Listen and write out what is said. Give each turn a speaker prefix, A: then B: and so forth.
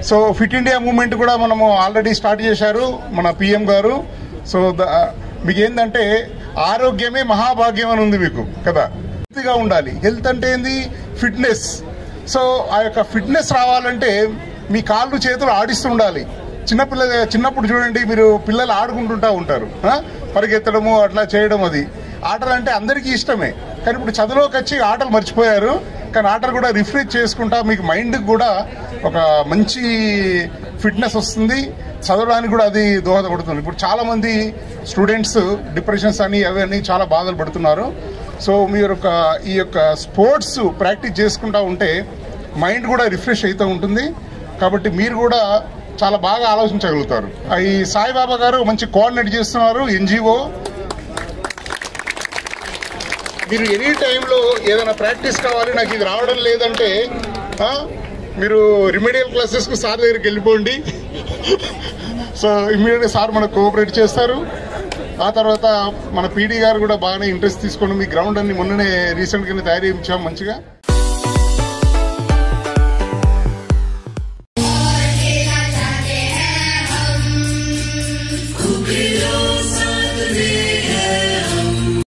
A: So fit India movement కూడా మనము already start చేశారు మన పిఎం గారు సో ద- మీకు ఏంటంటే ఆరోగ్యమే మహాభాగ్యం అని ఉంది మీకు కదా హెల్త్గా ఉండాలి హెల్త్ అంటే ఏంది ఫిట్నెస్ సో ఆ యొక్క ఫిట్నెస్ రావాలంటే మీ కాళ్ళు చేతులు ఆడిస్తూ ఉండాలి చిన్నపిల్ల చిన్నప్పుడు చూడండి మీరు పిల్లలు ఆడుకుంటుంటా ఉంటారు ఆ? పరిగెత్తడము అట్లా చేయడం అది ఆటలు అంటే అందరికీ ఇష్టమే కానీ ఇప్పుడు చదువులోకి వచ్చి ఆటలు మర్చిపోయారు కానీ ఆటలు కూడా రిఫ్రెష్ చేసుకుంటా మీకు మైండ్కి కూడా ఒక మంచి ఫిట్నెస్ వస్తుంది చదవడానికి కూడా అది దోహదపడుతుంది ఇప్పుడు చాలా మంది స్టూడెంట్స్ డిప్రెషన్స్ అని అవి అని చాలా బాధలు పడుతున్నారు సో మీరు ఒక ఈ యొక్క స్పోర్ట్స్ ప్రాక్టీస్ చేసుకుంటా ఉంటే మైండ్ కూడా రిఫ్రెష్ అవుతూ ఉంటుంది కాబట్టి మీరు కూడా చాలా బాగా ఆలోచించగలుగుతారు ఈ సాయిబాబా గారు మంచి కోఆర్డినేట్ చేస్తున్నారు ఎన్జిఓ మీరు ఎనీ టైంలో ఏదైనా ప్రాక్టీస్ కావాలి నాకు ఇది రావడం లేదంటే ఆ, మీరు రిమెడియల్ క్లాసెస్కు సార్ దగ్గరికి వెళ్ళిపోండి సో ఇమ్మీడియట్గా సార్ మనకు కోఆపరేట్ చేస్తారు ఆ తర్వాత మన పీడీ గారు కూడా బాగానే ఇంట్రెస్ట్ తీసుకొని మీ గ్రౌండ్ అన్ని మొన్ననే రీసెంట్గానే తయారు చేయించాం మంచిగా